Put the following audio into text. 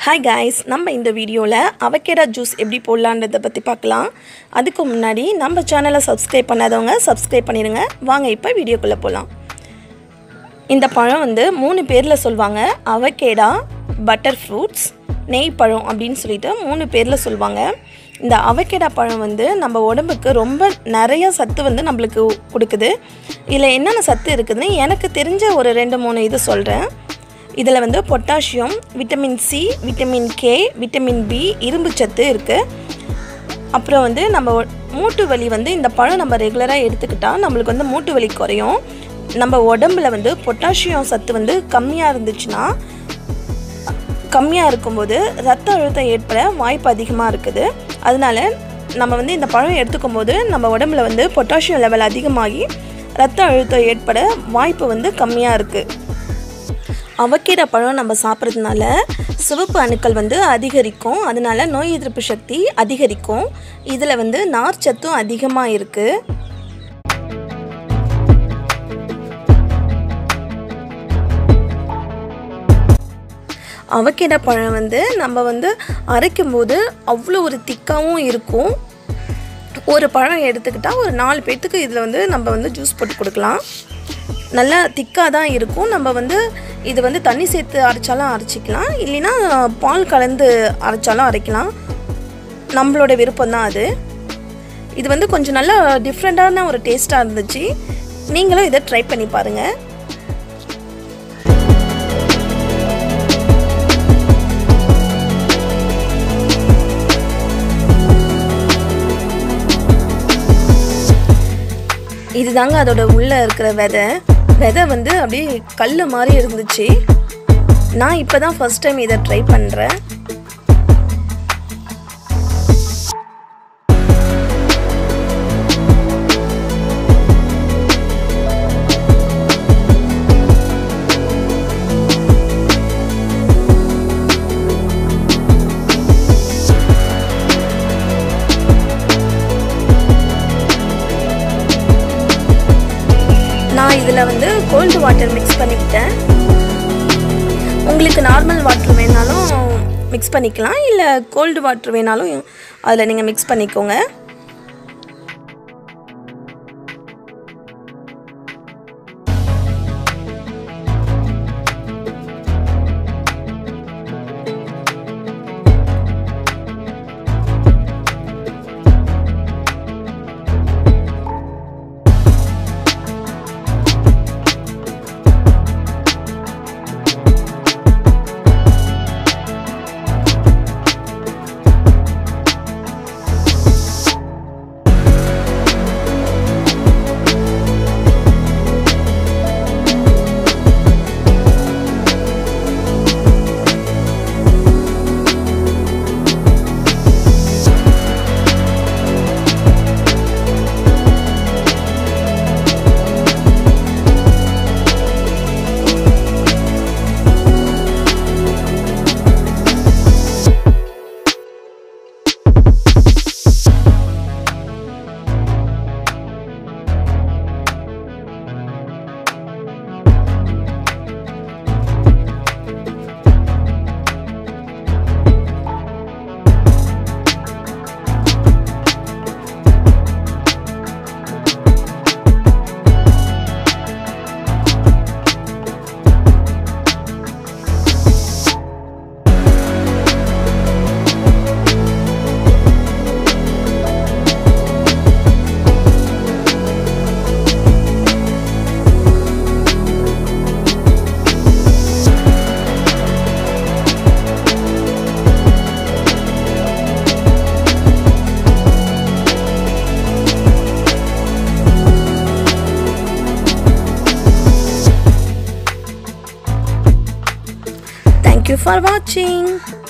hi guys நம்ம இந்த வீடியோவில் அவகேடா ஜூஸ் எப்படி போடலான்றதை பற்றி பார்க்கலாம் அதுக்கு முன்னாடி நம்ம சேனலை சப்ஸ்கிரைப் பண்ணாதவங்க சப்ஸ்கிரைப் பண்ணிடுங்க வாங்க இப்போ வீடியோக்குள்ளே போகலாம் இந்த பழம் வந்து மூணு பேரில் சொல்லுவாங்க அவகேடா பட்டர் ஃப்ரூட்ஸ் நெய் பழம் அப்படின்னு சொல்லிட்டு மூணு பேரில் சொல்லுவாங்க இந்த அவகேடா பழம் வந்து நம்ம உடம்புக்கு ரொம்ப நிறைய சத்து வந்து நம்மளுக்கு கொடுக்குது இதில் என்னென்ன சத்து இருக்குதுன்னு எனக்கு தெரிஞ்ச ஒரு ரெண்டு மூணு இது சொல்கிறேன் இதில் வந்து potassium vitamin C vitamin K vitamin B இரும்பு சத்து இருக்குது அப்புறம் வந்து நம்ம ஒ- மூட்டு வலி வந்து இந்த பழம் நம்ம ரெகுலராக எடுத்துக்கிட்டால் நம்மளுக்கு வந்து மூட்டு வலி குறையும் நம்ம உடம்புல வந்து பொட்டாசியம் சத்து வந்து கம்மியாக இருந்துச்சுன்னா கம்மியாக இருக்கும்போது ரத்த அழுத்தம் ஏற்பட வாய்ப்பு அதிகமாக இருக்குது அதனால நம்ம வந்து இந்த பழம் எடுத்துக்கும் போது நம்ம உடம்புல வந்து பொட்டாசியம் லெவல் அதிகமாகி ரத்த அழுத்தம் ஏற்பட வாய்ப்பு வந்து கம்மியாக இருக்குது அவக்கீரை பழம் நம்ம சாப்பிட்றதுனால சிவப்பு அணுக்கள் வந்து அதிகரிக்கும் அதனால நோய் எதிர்ப்பு சக்தி அதிகரிக்கும் இதில் வந்து நார்ச்சத்தும் அதிகமாக இருக்குது அவக்கீரை பழம் வந்து நம்ம வந்து அரைக்கும் போது அவ்வளோ ஒரு திக்காகவும் இருக்கும் ஒரு பழம் எடுத்துக்கிட்டால் ஒரு நாலு பேர்த்துக்கு இதில் வந்து நம்ம வந்து ஜூஸ் போட்டு கொடுக்கலாம் நல்லா திக்காக தான் இருக்கும் நம்ம வந்து இது வந்து தண்ணி சேர்த்து அரைச்சாலும் அரைச்சிக்கலாம் இல்லைன்னா பால் கலந்து அரைச்சாலும் அரைக்கலாம் நம்மளோட விருப்பம் தான் அது இது வந்து கொஞ்சம் நல்லா டிஃப்ரெண்ட்டான ஒரு டேஸ்ட்டாக இருந்துச்சு நீங்களும் இதை ட்ரை பண்ணி பாருங்கள் இதுதாங்க அதோட உள்ள இருக்கிற விதை விதை வந்து அப்படியே கல் மாதிரி இருந்துச்சு நான் இப்போ தான் ஃபர்ஸ்ட் டைம் இதை ட்ரை பண்ணுறேன் நான் இதில் வந்து கோல்டு வாட்டர் மிக்ஸ் பண்ணிக்கிட்டேன் உங்களுக்கு நார்மல் வாட்டர் வேணாலும் மிக்ஸ் பண்ணிக்கலாம் இல்லை கோல்டு வாட்டர் வேணாலும் அதில் நீங்கள் மிக்ஸ் பண்ணிக்கோங்க தேங்க்யூ ஃபார் வாட்சிங்